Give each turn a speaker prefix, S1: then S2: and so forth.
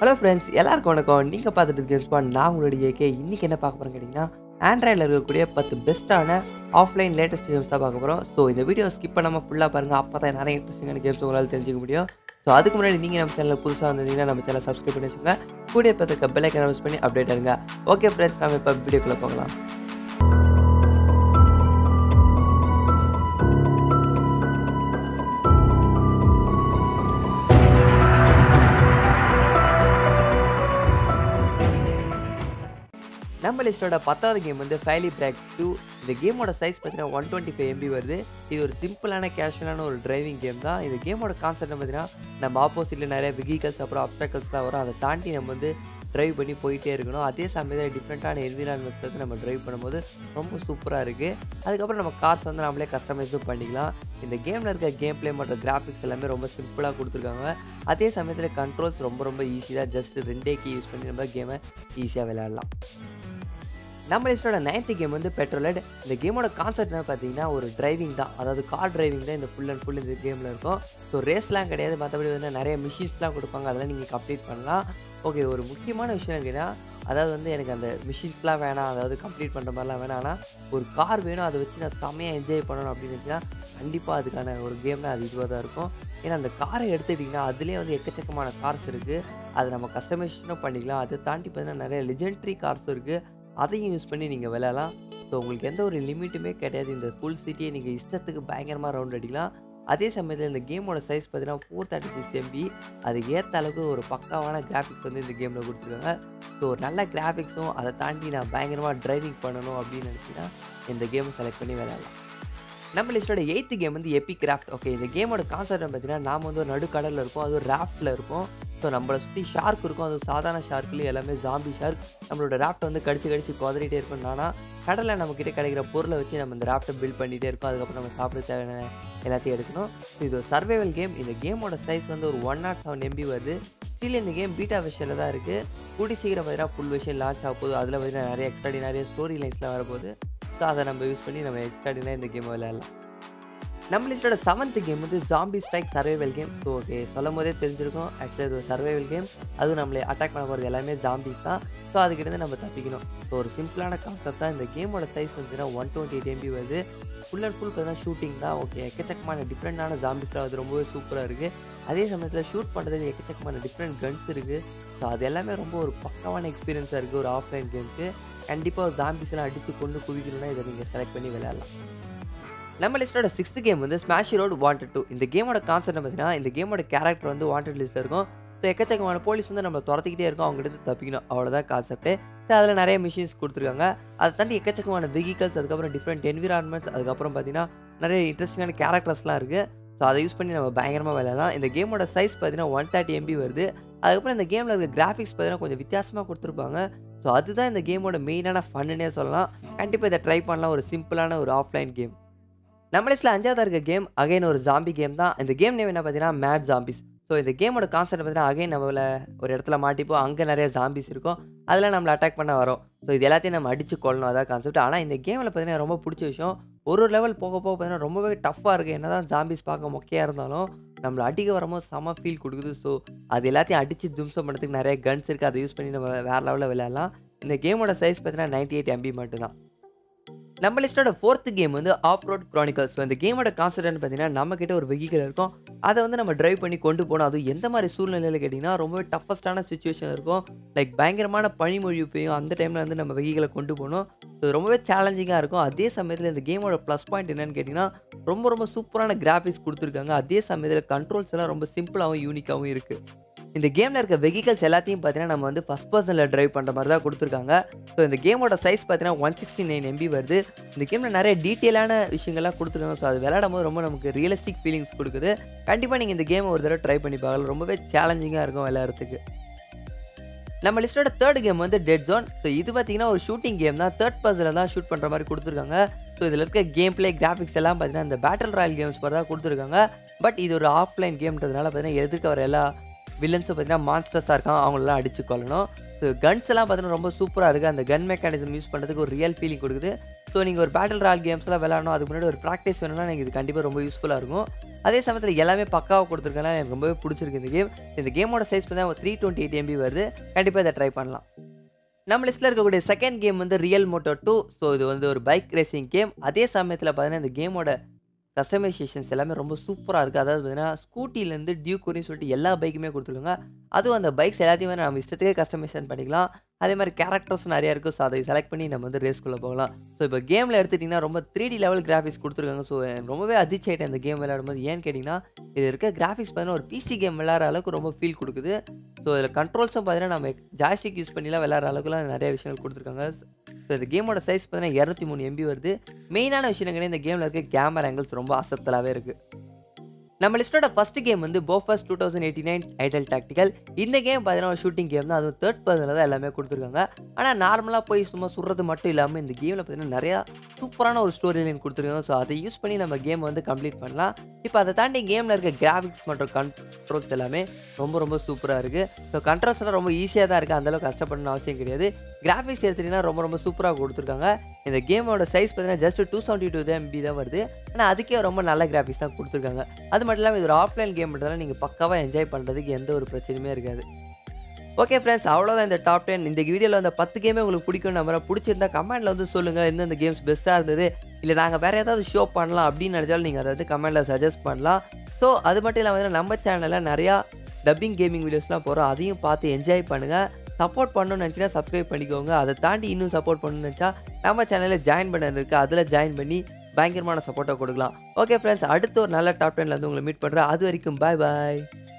S1: hello friends எல்லாருக்கும் வணக்கம் நீங்கள் பார்த்துட்டு கேம்ஸ் பான் நான் உங்களுடைய ஏகே இன்றைக்கி என்ன பார்க்க போகிறேன் கேட்டிங்கன்னா ஆண்ட்ராய்டில் இருக்கக்கூடிய பத்து பெஸ்ட்டான ஆஃப்லைன் லேட்டஸ்ட் கேம்ஸ் தான் பார்க்க போகிறோம் ஸோ இந்த வீடியோ ஸ்கிப் பண்ணாமல் ஃபுல்லாக பாருங்கள் அப்போ தான் நிறைய இன்ட்ரெஸ்டிங்கான கேம்ஸ் உங்களால் தெரிஞ்சுக்க முடியும் ஸோ அதுக்கு முன்னாடி நீங்கள் நம்ம சேனலில் புதுசாக வந்திருந்தீங்கன்னா நம்ம சேனல் சப்ஸ்கிரைப் பண்ணி வச்சுக்கோங்க கூடிய பார்த்துக்க பெல்லைக்கன் யூஸ் பண்ணி அப்டேட் ஆகுங்க ஓகே ஃப்ரெண்ட்ஸ் நம்ம இப்போ வீடியோக்குள்ளே போகலாம் நம்ம லிஸ்ட்டோட பத்தாவது கேம் வந்து ஃபைலி பிராக் டூ இந்த கேமோட சைஸ் பார்த்தீங்கன்னா ஒன் டுவெண்ட்டி ஃபைவ் எம்பி வருது இது ஒரு சிம்பிளான கேஷுவலான ஒரு டிரைவிங் கேம் தான் இந்த கேமோட கான்செப்ட் பார்த்தீங்கன்னா நம்ம ஆப்போசிட்டில் நிறைய வெஹிக்கல்ஸ் அப்புறம் அப்டாக்கல்ஸ்லாம் வரும் அதை தாண்டி நம்ம வந்து ட்ரைவ் பண்ணி போயிட்டே இருக்கணும் அதே சமயத்தில் டிஃப்ரெண்ட்டான என்விரான்மெண்ட்ஸ் வந்து நம்ம ட்ரைவ் பண்ணும்போது ரொம்ப சூப்பராக இருக்குது அதுக்கப்புறம் நம்ம கார்ஸ் வந்து நம்மளே கஸ்டமைஸும் பண்ணிக்கலாம் இந்த கேமில் இருக்க கேம் ப்ளே மற்றும் கிராஃபிக்ஸ் எல்லாமே ரொம்ப சிம்பிளாக கொடுத்துருக்காங்க அதே சமயத்தில் கண்ட்ரோல்ஸ் ரொம்ப ரொம்ப ஈஸி தான் ஜஸ்ட் ரெண்டே கீ யூஸ் பண்ணி நம்ம கேமை ஈஸியாக விளையாடலாம் நம்ம லிஸ்டோட நைன்த் கேம் வந்து பெட்ரோலட் இந்த கேமோட கான்செப்ட் என்ன பார்த்தீங்கன்னா ஒரு டிரைவிங் தான் அதாவது கார் டிரைவிங் தான் இந்த ஃபுல் அண்ட் ஃபுல் இந்த கேமில் இருக்கும் ஸோ ரேஸ்லாம் கிடையாது மற்றபடி வந்து நிறைய மிஷின்ஸ்லாம் கொடுப்பாங்க அதெல்லாம் நீங்கள் கம்ப்ளீட் பண்ணலாம் ஓகே ஒரு முக்கியமான விஷயம் என்னன்னா அதாவது வந்து எனக்கு அந்த மிஷின்ஸ்லாம் வேணாம் அதாவது கம்ப்ளீட் பண்ணுற மாதிரிலாம் வேணாம் ஆனால் ஒரு கார் வேணும் அதை வச்சு நான் செம்மையாக என்ஜாய் பண்ணணும் அப்படின்னு நினச்சினா கண்டிப்பாக அதுக்கான ஒரு கேம்னா அது இதுவாக தான் இருக்கும் ஏன்னா அந்த காரை எடுத்துக்கிட்டிங்கன்னா அதுலேயே வந்து எக்கச்சக்கமான கார்ஸ் இருக்குது அதை நம்ம கஸ்டமைசேஷனும் பண்ணிக்கலாம் அதை தாண்டி பார்த்தீங்கன்னா நிறைய லெஜெண்ட்ரி கார்ஸ் இருக்குது அதையும் யூஸ் பண்ணி நீங்கள் விளையாடலாம் ஸோ உங்களுக்கு எந்த ஒரு லிமிட்டுமே கிடையாது இந்த ஃபுல் சிட்டியை நீங்கள் இஷ்டத்துக்கு பயங்கரமாக ரவுண்ட் அடிக்கலாம் அதே சமயத்தில் இந்த கேமோட சைஸ் பார்த்தீங்கன்னா ஃபோர் தேர்ட்டி சிக்ஸ் எம்பி அதுக்கு ஏற்ற அளவுக்கு ஒரு பக்காவான கிராஃபிக்ஸ் வந்து இந்த கேமில் கொடுத்துருக்காங்க ஸோ நல்ல கிராஃபிக்ஸும் அதை தாண்டி நான் பயங்கரமாக டிரைவிங் பண்ணணும் அப்படின்னு நினச்சின்னா இந்த கேமை செலக்ட் பண்ணி விளையாடலாம் நம்ம லிஸ்டோட எயித்து கேம் வந்து எபி கிராஃப்ட் ஓகே இந்த கேமோட கான்செப்ட் பார்த்தீங்கன்னா நாம் வந்து ஒரு நடுக்கடலில் இருப்போம் அது ஒரு ராஃப்டில் இருப்போம் ஸோ நம்மளை சுற்றி ஷார்க் இருக்கும் அது சாதாரண ஷார்க்லேயே எல்லாமே ஜாம்பி ஷார்க் நம்மளோட ராஃப்ட் வந்து கடிச்சு கடிச்சு குதறிட்டே இருக்கும் நானா கடலில் நம்மக்கிட்ட கிடைக்கிற பொருளை வச்சு நம்ம இந்த ராஃப்ட்டை பில்ட் பண்ணிகிட்டே இருக்கோம் அதுக்கப்புறம் நம்ம சாப்பிட தேவையான எல்லாத்தையும் எடுக்கணும் ஸோ இது ஒரு சர்வைவல் கேம் இந்த கேமோட சைஸ் வந்து ஒரு ஒன் நாட் செவன் எம்பி வருது ஸ்டில் இந்த கேம் பீட்டா விஷனில் தான் இருக்குது கூடி சீக்கிரம் பார்த்தீங்கன்னா ஃபுல் விஷயம் லான்ச் ஆக போகுது அதில் பார்த்தீங்கன்னா நிறைய எக்ஸ்ட்ரா நிறைய ஸ்டோரி லைன்ஸ்லாம் வரப்போகுது ஸோ அதை நம்ம யூஸ் பண்ணி நம்ம எக்ஸ்ட்ராடினாக இந்த கேமை விளையாடலாம் நம்ம லிஸ்டோட செவன்த் கேம் வந்து zombie strike survival game so okay சொல்லும் போதே தெரிஞ்சிருக்கும் ஆக்சுவலி அது ஒரு சர்வைவல் கேம் அதுவும் நம்மளை அட்டாக் பண்ண போகிறது எல்லாமே ஜாம்பிஸ் தான் ஸோ அதுக்கிட்ட நம்ம தப்பிக்கணும் ஸோ ஒரு சிம்பிளான கான்செப்ட் தான் இந்த கேமோட சைஸ் வந்துச்சுன்னா ஒன் டுவெண்ட்டி எயிட் எம்பி வருது ஃபுல் அண்ட் ஃபுல் பார்த்தீங்கன்னா ஷூட்டிங் தான் ஓகே எக்கச்சக்கமான டிஃப்ரெண்டான ஜாம்பிஸ்லாம் அது ரொம்பவே சூப்பராக இருக்குது அதே சமயத்தில் ஷூட் பண்ணுறதுக்கு எக்கச்சக்கமான டிஃப்ரெண்ட் கன்ஸ் இருக்குது ஸோ அது எல்லாமே ரொம்ப ஒரு பக்கமான எக்ஸ்பீரியன்ஸாக இருக்குது ஒரு ஆஃப்லைன் கேமுக்கு கண்டிப்பாக ஒரு ஜாம்பிஸ்லாம் அடித்து கொண்டு குவிக்கணும்னா இதை நீங்கள் செலக்ட் பண்ணி விளையாடலாம் நம்ம லிஸ்ட்டோட சிக்ஸ்த் கேம் வந்து ஸ்மாஷ் ரோடு வாண்டட் டூ இந்த கேமோட கான்செப்ட் பார்த்தீங்கன்னா இந்த கேமோட கேரக்டர் வந்து வாண்டட் லிஸ்ட்டில் இருக்கும் ஸோ எக்கச்சக்கமான போலீஸ் வந்து நம்ம துரத்திக்கிட்டே இருக்கும் அவங்ககிட்ட தப்பிக்கணும் அவ்வளோதான் கான்செப்ட் ஸோ அதில் நிறைய மிஷின்ஸ் கொடுத்துருக்காங்க அதை தாண்டி எக்கச்சக்கமான வெஹிக்கல்ஸ் அதுக்கப்புறம் டிஃப்ரெண்ட் என்விரான்மெண்ட்ஸ் அதுக்கப்புறம் பார்த்தீங்கன்னா நிறைய இன்ட்ரெஸ்டிங்கான கேரக்டர்ஸ்லாம் இருக்குது ஸோ அதை யூஸ் பண்ணி நம்ம பயங்கரமாக விளையாடலாம் இந்த கேமோட சைஸ் பார்த்தீங்கன்னா ஒன் தேர்ட்டி எம்பி வருது அதுக்கப்புறம் இந்த கேமில் இருக்க கிராஃபிக்ஸ் பார்த்தீங்கன்னா கொஞ்சம் வித்தியாசமாக கொடுத்துருப்பாங்க ஸோ அதுதான் இந்த கேமோட மெயினான ஃபன்னுனே சொல்லலாம் கண்டிப்பாக இதை ட்ரை பண்ணலாம் ஒரு சிம்பிளான ஒரு ஆஃப்லைன் கேம் நம்ம லிஸ்ட்டில் அஞ்சாவது இருக்க கேம் அகைன் ஒரு ஜாம்பி கேம் தான் இந்த கேம் நேம் என்ன பார்த்தீங்கன்னா மேட் ஜாம்பிஸ் ஸோ இந்த கேமோட கான்செப்ட் பார்த்தீங்கன்னா அகைன் நம்மள ஒரு இடத்துல மாட்டிப்போம் அங்கே நிறைய ஜாம்பிஸ் இருக்கும் அதில் நம்மளை அட்டாக் பண்ண வரும் ஸோ இது எல்லாத்தையும் நம்ம அடித்து கொள்ளணும் அதான் கான்செப்ட் ஆனால் இந்த கேமில் பார்த்தீங்கன்னா ரொம்ப பிடிச்ச விஷயம் ஒரு ஒரு லெவல் போக போக பார்த்தீங்கன்னா ரொம்பவே டஃப்பாக இருக்குது என்ன தான் ஜாம்பிஸ் பார்க்க மொக்கையாக இருந்தாலும் நம்மளை அடிக்க வரும்போது செம ஃபீல் கொடுக்குது ஸோ அது எல்லாத்தையும் அடித்து தும்சம் பண்ணுறதுக்கு நிறைய கன்ஸ் இருக்குது அதை யூஸ் பண்ணி நம்ம வேறு லெவலில் விளையாடலாம் இந்த கேமோட சைஸ் பார்த்தீங்கன்னா நைன்டி எயிட் எம்பி மட்டும்தான் நம்ம லிஸ்ட்டோட ஃபோர்த்து கேம் வந்து ஆஃப் ரோட் க்ரானிக்கல்ஸ் ஸோ இந்த கேமோட கான்செப்ட்னு பார்த்தீங்கன்னா நம்மக்கிட்ட ஒரு வெஹிக்கல் இருக்கும் அதை வந்து நம்ம டிரைவ் பண்ணி கொண்டு போகணும் அதுவும் எந்த மாதிரி சூழ்நிலையில் கேட்டிங்கன்னா ரொம்பவே டஃபஸ்ட்டான சுச்சுவேஷன் இருக்கும் லைக் பயங்கரமான பனிமொழி பெய்யும் அந்த டைமில் வந்து நம்ம வெஹிக்கலை கொண்டு போகணும் ஸோ ரொம்பவே சேலஞ்சிங்காக இருக்கும் அதே சமயத்தில் இந்த கேமோட ப்ளஸ் பாயிண்ட் என்னன்னு கேட்டிங்கன்னா ரொம்ப ரொம்ப சூப்பரான கிராஃபிக்ஸ் கொடுத்துருக்காங்க அதே சமயத்தில் கண்ட்ரோல்ஸ் எல்லாம் ரொம்ப சிம்பிளாகவும் யூனிக்காகவும் இருக்குது இந்த கேமில் இருக்க வெஹிக்கல்ஸ் எல்லாத்தையும் பார்த்தீங்கன்னா நம்ம வந்து ஃபஸ்ட் பர்சனில் ட்ரைவ் பண்ணுற மாதிரி தான் கொடுத்துருக்காங்க ஸோ இந்த கேமோட சைஸ் பார்த்தீங்கன்னா ஒன் சிக்ஸ்டி நைன் எம்பி வருது இந்த கேமில் நிறைய டீட்டெயிலான விஷயங்கள்லாம் கொடுத்துருக்காங்க ஸோ அது விளையாடும் போது ரொம்ப நமக்கு ரியலிஸ்டிக் ஃபீலிங்ஸ் கொடுக்குது கண்டிப்பாக நீங்கள் இந்த கேமை ஒரு தடவை ட்ரை பண்ணி பார்க்கலாம் ரொம்பவே சேலஞ்சிங்காக இருக்கும் விளையாடுறதுக்கு நம்ம லிஸ்ட்டோட தேர்ட் கேம் வந்து டெட் ஜோன் ஸோ இது பார்த்தீங்கன்னா ஒரு ஷூட்டிங் கேம் தான் தேர்ட் பர்சனில் தான் ஷூட் பண்ணுற மாதிரி கொடுத்துருக்காங்க ஸோ இதில் இருக்க கேம் பிளே கிராஃபிக்ஸ் எல்லாம் பார்த்தீங்கன்னா இந்த பேட்டில் ராயல் கேம்ஸ் மாதிரி தான் கொடுத்துருக்காங்க பட் இது ஒரு ஆஃப்லைன் கேம்ன்றதுனால பார்த்தீங்கன்னா எதிர்க்க வர எல்லா வில்லன்ஸும் பார்த்தீங்கன்னா மான்ஸ்டர்ஸாக இருக்காங்க அவங்களெல்லாம் அடிச்சு கொள்ளணும் ஸோ கன்ஸ் எல்லாம் பார்த்தீங்கன்னா ரொம்ப சூப்பராக இருக்குது அந்த கன் மெக்கானிசம் யூஸ் பண்ணுறதுக்கு ஒரு ரியல் ஃபீலிங் கொடுக்குது ஸோ நீங்கள் ஒரு பேட்டில் ராயல் கேம்ஸ்லாம் விளாடணும் அதுக்கு முன்னாடி ஒரு ப்ராக்டிஸ் வேணும்னா நீங்கள் இது கண்டிப்பாக ரொம்ப யூஸ்ஃபுல்லாக இருக்கும் அதே சமயத்தில் எல்லாமே பக்காவாக கொடுத்துருக்கனால எனக்கு ரொம்பவே பிடிச்சிருக்கு இந்த கேம் இந்த கேமோட சைஸ் பார்த்தா த்ரீ டுவெண்ட்டி எயிட் எம்பி வருது கண்டிப்பாக இதை ட்ரை பண்ணலாம் நம்ம லிஸ்ட்டில் இருக்கக்கூடிய செகண்ட் கேம் வந்து ரியல் மோட்டோ டூ ஸோ இது வந்து ஒரு பைக் ரேசிங் கேம் அதே சமயத்தில் பார்த்தீங்கன்னா இந்த கேமோட கஸ்டமைசேஷன்ஸ் எல்லாமே ரொம்ப சூப்பராக இருக்குது அதாவது பார்த்தீங்கன்னா ஸ்கூட்டிலேருந்து டியூக் வரையும் சொல்லிட்டு எல்லா பைக்குமே கொடுத்துருக்காங்க அதுவும் அந்த பைக்ஸ் எல்லாத்தையுமே நம்ம இஷ்டத்துக்கே கஸ்டமைசேஷன் பண்ணிக்கலாம் அதே மாதிரி கேரக்டர்ஸும் நிறையா இருக்கும் ஸோ அதை செலக்ட் பண்ணி நம்ம வந்து ரேஸ்க்குள்ளே போகலாம் ஸோ இப்போ கேமில் எடுத்துட்டிங்கன்னா ரொம்ப த்ரீ டி லெவல் கிராஃபிக்ஸ் கொடுத்துருக்காங்க ஸோ ரொம்பவே அதிர்ச்சி ஆகிட்டேன் இந்த கேம் விளையாடும்போது ஏன்னு கேட்டிங்கன்னா இது இருக்க கிராஃபிக்ஸ் பார்த்தீங்கன்னா ஒரு பிசி கேம் விளையாடுற அளவுக்கு ரொம்ப ஃபீல் கொடுக்குது ஸோ இதில் கண்ட்ரோல்ஸும் பார்த்தீங்கன்னா நம்ம ஜாஸ்டிக் யூஸ் பண்ணிலாம் விளையாடுற அளவுக்குலாம் நிறைய விஷயங்கள் கொடுத்துருக்காங்க ஸோ இந்த கேமோட சைஸ் பார்த்தீங்கன்னா இரநூத்தி மூணு எம்பி வருது மெயினான விஷயம் என்னன்னா இந்த கேமில் இருக்க கேமரா ஆங்கிள்ஸ் ரொம்ப அசத்தலாகவே இருக்குது நம்ம லிஸ்டோட ஃபர்ஸ்ட் கேம் வந்து Bofors two thousand eighty nine idle tactical இந்த கேம் பார்த்தீங்கன்னா ஒரு ஷூட்டிங் கேம் தான் அதுவும் தேர்ட் பர்சனில் தான் எல்லாமே கொடுத்துருக்காங்க ஆனால் நார்மலாக போய் சும்மா சுடுறது மட்டும் இல்லாமல் இந்த கேமில் பார்த்தீங்கன்னா நிறையா சூப்பரான ஒரு ஸ்டோரி லைன் கொடுத்துருக்காங்க ஸோ அதை யூஸ் பண்ணி நம்ம கேம் வந்து கம்ப்ளீட் பண்ணலாம் இப்போ அதை தாண்டி கேமில் இருக்க கிராஃபிக்ஸ் மற்றும் கண்ட்ரோல்ஸ் எல்லாமே ரொம்ப ரொம்ப சூப்பராக இருக்குது ஸோ கண்ட்ரோல்ஸ் எல்லாம் ரொம்ப ஈஸியாக தான் இருக்குது அந்தளவுக்கு கஷ்டப்படணும்னு அவசியம் கிடையாது கிராஃபிக்ஸ் எடுத்துட்டிங்கன்னா ரொம்ப ரொம்ப சூப்பராக கொடுத்துருக்காங்க இந்த கேமோட சைஸ் பார்த்தீங்கன்னா just two seventy two MB தான் வருது ஆனால் அதுக்கே ரொம்ப நல்ல கிராஃபிக்ஸ் தான் கொடுத்துருக்காங்க அது மட்டும் இல்லாமல் இது ஒரு ஆஃப்லைன் கேம்ன்றதால நீங்கள் பக்காவாக என்ஜாய் பண்ணுறதுக்கு எந்த ஒரு பிரச்சனையுமே இருக்காது ஓகே ஃப்ரெண்ட்ஸ் அவ்வளோதான் இந்த டாப் டென் இந்த வீடியோவில் அந்த பத்து கேமே உங்களுக்கு பிடிக்கும் நம்புறேன் பிடிச்சிருந்தா கமெண்ட்டில் வந்து சொல்லுங்கள் எந்தெந்த கேம்ஸ் பெஸ்ட்டாக இருந்தது இல்லை நாங்கள் வேறு ஏதாவது ஷோ பண்ணலாம் அப்படின்னு நினச்சாலும் நீங்கள் அதாவது கமெண்ட்டில் சஜஸ்ட் பண்ணலாம் ஸோ அது மட்டும் இல்லாமல் நம்ம சேனலில் நிறையா டப்பிங் கேமிங் வீடியோஸ்லாம் போகிறோம் அதையும் பார்த்து என்ஜாய் பண்ணுங்கள் சப்போர்ட் பண்ணணும்னு நினச்சினா சப்ஸ்கிரைப் பண்ணிக்கோங்க அதை தாண்டி இன்னும் சப்போர்ட் பண்ணணும்னு நினச்சா நம்ம சேனலில் ஜாயின் பண்ண இருக்குது அதில் ஜாயின் பண்ணி பயங்கரமான சப்போர்ட்டை கொடுக்கலாம் ஓகே ஃப்ரெண்ட்ஸ் அடுத்து ஒரு நல்ல டாப் டென்ல வந்து உங்களை மீட் பண்ணுறேன் அது வரைக்கும் பாய் பாய்